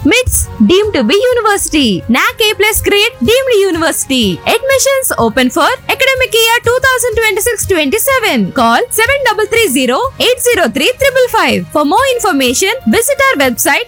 MITS deemed to be university. NAC A plus grade deemed university. Admissions open for academic year 2026-27. Call 7330-803-555. For more information, visit our website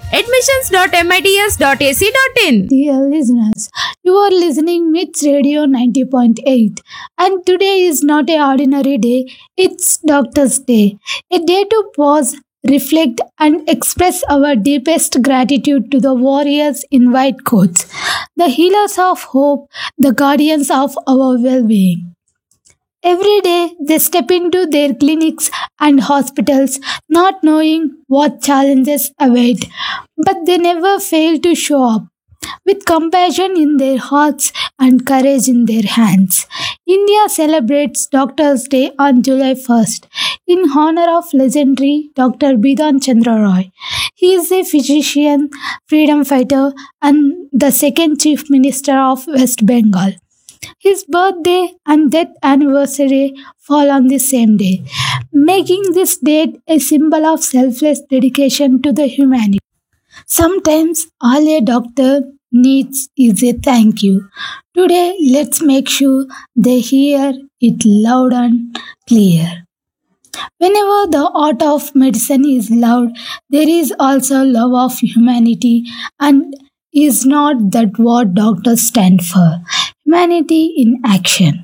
admissions.mits.ac.in. Dear listeners, you are listening Myths Radio 90.8 and today is not a ordinary day, it's Doctor's Day. A day to pause, reflect and express our deepest gratitude to the warriors in white coats, the healers of hope, the guardians of our well-being. Every day they step into their clinics and hospitals not knowing what challenges await, but they never fail to show up with compassion in their hearts and courage in their hands. India celebrates Doctors' Day on July 1st in honor of legendary Dr. Bidan Chandra Roy. He is a physician, freedom fighter, and the second Chief Minister of West Bengal. His birthday and death anniversary fall on the same day, making this date a symbol of selfless dedication to the humanity. Sometimes all a doctor needs is a thank you. Today, let's make sure they hear it loud and clear. Whenever the art of medicine is loud, there is also love of humanity, and is not that what doctors stand for? Humanity in action.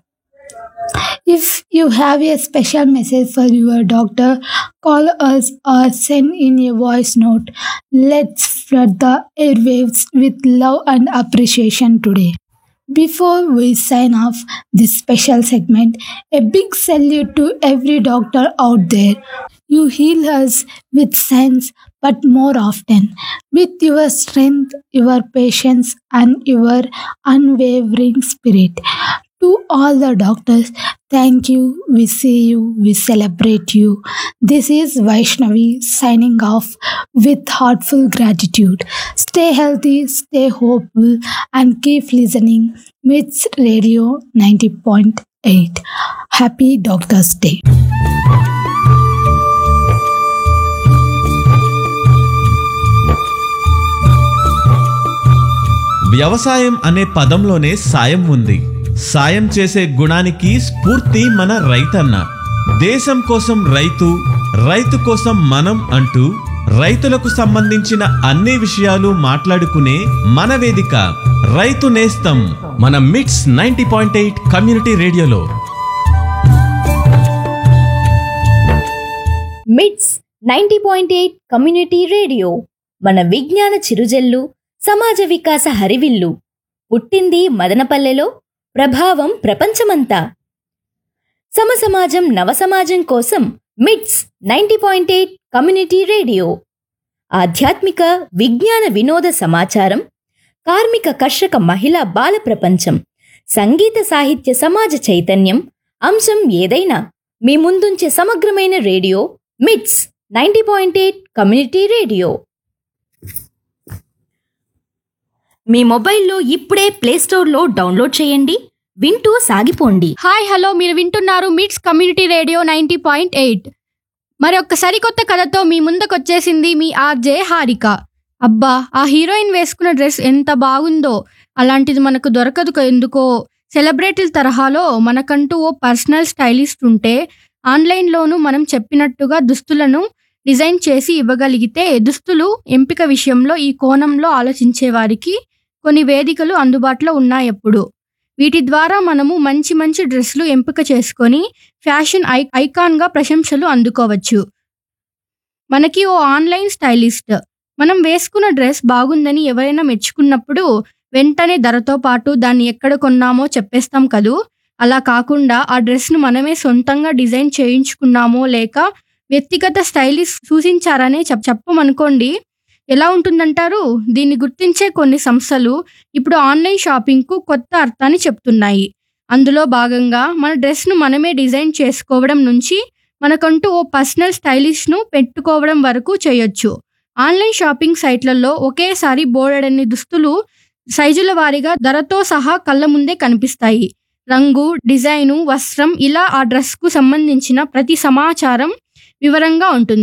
If you have a special message for your doctor, call us or send in a voice note. Let's flood the airwaves with love and appreciation today. Before we sign off this special segment, a big salute to every doctor out there. You heal us with sense, but more often with your strength, your patience, and your unwavering spirit. To all the doctors, thank you. We see you. We celebrate you. This is Vaishnavi signing off with heartful gratitude. Stay healthy, stay hopeful, and keep listening. Myths Radio 90.8. Happy Doctor's Day. వ్యవసాయం అనే పదంలోనే సాయం ఉంది సాయం చేసే గుణానికి స్ఫూర్తి మన రైతన్న దేశం కోసం రైతు రైతు కోసం మనం అంటూ రైతులకు సంబంధించిన అన్ని విషయాలు మాట్లాడుకునే మన వేదిక రైతు నేస్తం మన మిట్స్ నైంటీ పాయింట్ ఎయిట్ కమ్యూనిటీ రేడియోలో MITS ninety point eight community radio మన విజ్ఞాన చిరుజల్లు సమాజ వికాస హరివిల్లు పుట్టింది మదనపల్లెలో ప్రభావం ప్రపంచమంతా సమసమాజం నవసమాజం కోసం MITS ninety point eight community radio ఆధ్యాత్మిక విజ్ఞాన వినోద సమాచారం కార్మిక కర్షక మహిళా బాల ప్రపంచం సంగీత సాహిత్య సమాజ చైతన్యం అంశం ఏదైనా మీ ముందుంచే సమగ్రమైన radio MITS ninety point eight community radio మీ మొబైల్లో ఇప్పుడే ప్లేస్టోర్లో డౌన్లోడ్ చేయండి వింటూ సాగిపోండి హాయ్ హలో మీరు వింటున్నారు MITS community radio ninety point eight మరి ఒక్క సరికొత్త కథతో మీ ముందుకొచ్చేసింది మీ ఆర్జే హారిక అబ్బా ఆ హీరోయిన్ వేసుకున్న డ్రెస్ ఎంత బాగుందో అలాంటిది మనకు దొరకదు క- ఎందుకో సెలబ్రిటీల తరహాలో మనకంటూ ఓ పర్సనల్ స్టైలిస్ట్ ఉంటే ఆన్లైన్లోనూ మనం చెప్పినట్టుగా దుస్తులను డిజైన్ చేసి ఇవ్వగలిగితే దుస్తులు ఎంపిక విషయంలో ఈ కోణంలో ఆలోచించే వారికి కొన్ని వేదికలు అందుబాటులో ఉన్నాయి ఎప్పుడు వీటి ద్వారా మనము మంచి మంచి డ్రెస్సులు ఎంపిక చేసుకొని ఫ్యాషన్ ఐ ఐకాన్గా ప్రశంసలు అందుకోవచ్చు మనకి ఓ ఆన్లైన్ స్టైలిస్ట్ మనం వేసుకున్న డ్రెస్ బాగుందని ఎవరైనా మెచ్చుకున్నప్పుడు వెంటనే ధరతో పాటు దాన్ని ఎక్కడ కొన్నామో చెప్పేస్తాం కదూ అలా కాకుండా ఆ డ్రెస్ను మనమే సొంతంగా డిజైన్ చేయించుకున్నామో లేక వ్యక్తిగత స్టైలిస్ట్ సూచించారనే చెప్ చెప్పమనుకోండి ఎలా ఉంటుందంటారు దీన్ని గుర్తించే కొన్ని సంస్థలు ఇప్పుడు ఆన్లైన్ షాపింగ్కు కొత్త అర్థాన్ని చెప్తున్నాయి అందులో భాగంగా మన డ్రెస్ను మనమే డిజైన్ చేసుకోవడం నుంచి మనకంటూ ఓ పర్సనల్ స్టైలిష్ను పెట్టుకోవడం వరకు చేయొచ్చు ఆన్లైన్ షాపింగ్ సైట్లలో ఒకేసారి బోలెడన్ని దుస్తులు సైజుల వారీగా ధరతో సహా కళ్ళ ముందే కనిపిస్తాయి రంగు డిజైను వస్త్రం ఇలా ఆ డ్రెస్కు సంబంధించిన ప్రతి సమాచారం వివరంగా ఉంటుంది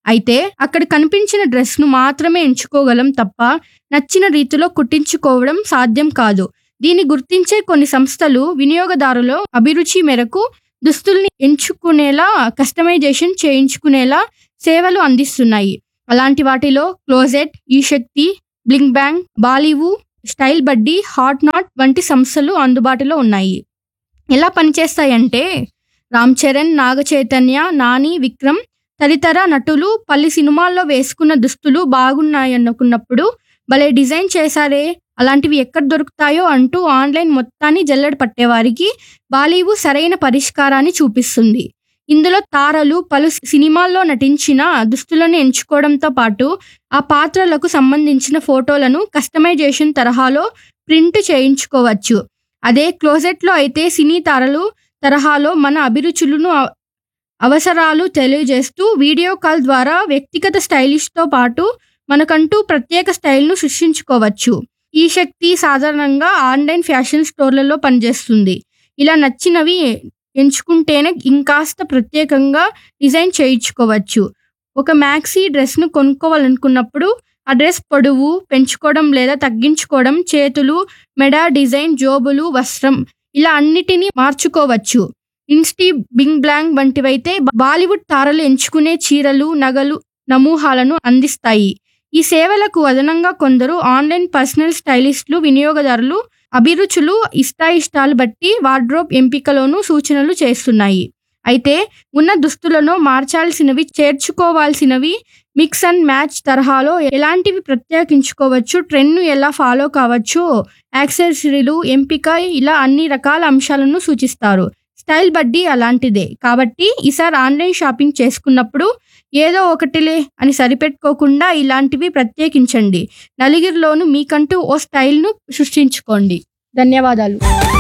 అయితే అక్కడ కనిపించిన డ్రెస్ను మాత్రమే ఎంచుకోగలం తప్ప నచ్చిన రీతిలో కుట్టించుకోవడం సాధ్యం కాదు దీన్ని గుర్తించే కొన్ని సంస్థలు వినియోగదారుల అభిరుచి మేరకు దుస్తుల్ని ఎంచుకునేలా కస్టమైజేషన్ చేయించుకునేలా సేవలు అందిస్తున్నాయి అలాంటి వాటిలో క్లోజెట్ ఈ శక్తి blink bang Bollywood style buddy hot not వంటి సంస్థలు అందుబాటులో ఉన్నాయి ఎలా పనిచేస్తాయంటే రామ్ చరణ్ నాగ చైతన్య నాని విక్రమ్ తదితర నటులు పలు సినిమాల్లో వేసుకున్న దుస్తులు బాగున్నాయనుకున్నప్పుడు భలే డిజైన్ చేశారే అలాంటివి ఎక్కడ దొరుకుతాయో అంటూ ఆన్లైన్ మొత్తాన్ని జల్లెడ పట్టేవారికి బాలీవు సరైన పరిష్కారాన్ని చూపిస్తుంది ఇందులో తారలు పలు సినిమాల్లో నటించిన దుస్తులను ఎంచుకోవడంతో పాటు ఆ పాత్రలకు సంబంధించిన ఫోటోలను కస్టమైజేషన్ తరహాలో ప్రింట్ చేయించుకోవచ్చు అదే క్లోజెట్లో అయితే సినీ తారలు తరహాలో మన అభిరుచులను అవ- అవసరాలు తెలియజేస్తూ వీడియో కాల్ ద్వారా వ్యక్తిగత స్టైలిష్తో పాటు మనకంటూ ప్రత్యేక స్టైల్ను సృష్టించుకోవచ్చు ఈ శక్తి సాధారణంగా ఆన్లైన్ ఫ్యాషన్ స్టోర్లలో పనిచేస్తుంది ఇలా నచ్చినవి ఎంచుకుంటేనే ఇంకాస్త ప్రత్యేకంగా డిజైన్ చేయించుకోవచ్చు ఒక మ్యాక్సీ డ్రెస్ను కొనుక్కోవాలనుకున్నప్పుడు ఆ డ్రెస్ పొడవు పెంచుకోవడం లేదా తగ్గించుకోవడం చేతులు మెడ డిజైన్ జోబులు వస్త్రం ఇలా అన్నిటినీ మార్చుకోవచ్చు ఇన్స్టీ బింగ్ బ్లాంగ్ వంటివైతే బాలీవుడ్ తారలు ఎంచుకునే చీరలు నగలు నమూహాలను అందిస్తాయి ఈ సేవలకు అదనంగా కొందరు ఆన్లైన్ పర్సనల్ స్టైలిస్టులు వినియోగదారులు అభిరుచులు ఇష్టాయిష్టాలు బట్టి వార్డ్రోబ్ ఎంపికలోనూ సూచనలు చేస్తున్నాయి అయితే ఉన్న దుస్తులను మార్చాల్సినవి చేర్చుకోవాల్సినవి మిక్స్ అండ్ మ్యాచ్ తరహాలో ఎలాంటివి ప్రత్యేకించుకోవచ్చు ట్రెండ్ను ఎలా ఫాలో కావచ్చు యాక్సెసరీలు ఎంపిక ఇలా అన్ని రకాల అంశాలను సూచిస్తారు స్టైల్ బడ్డీ అలాంటిదే కాబట్టి ఈసారి ఆన్లైన్ షాపింగ్ చేసుకున్నప్పుడు ఏదో ఒకటిలే అని సరిపెట్టుకోకుండా ఇలాంటివి ప్రత్యేకించండి నలుగురిలోనూ మీకంటూ ఓ స్టైల్ను సృష్టించుకోండి ధన్యవాదాలు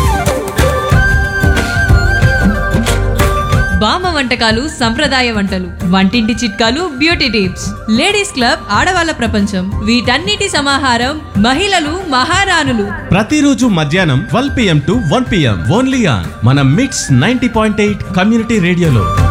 బామ్మ వంటకాలు సంప్రదాయ వంటలు వంటింటి చిట్కాలు బ్యూటీ టిప్స్ లేడీస్ క్లబ్ ఆడవాళ్ళ ప్రపంచం వీటన్నిటి సమాహారం మహిళలు మహారాణులు ప్రతిరోజు మధ్యాహ్నం twelve PM to one PM only on మన MITS ninety point eight community రేడియోలో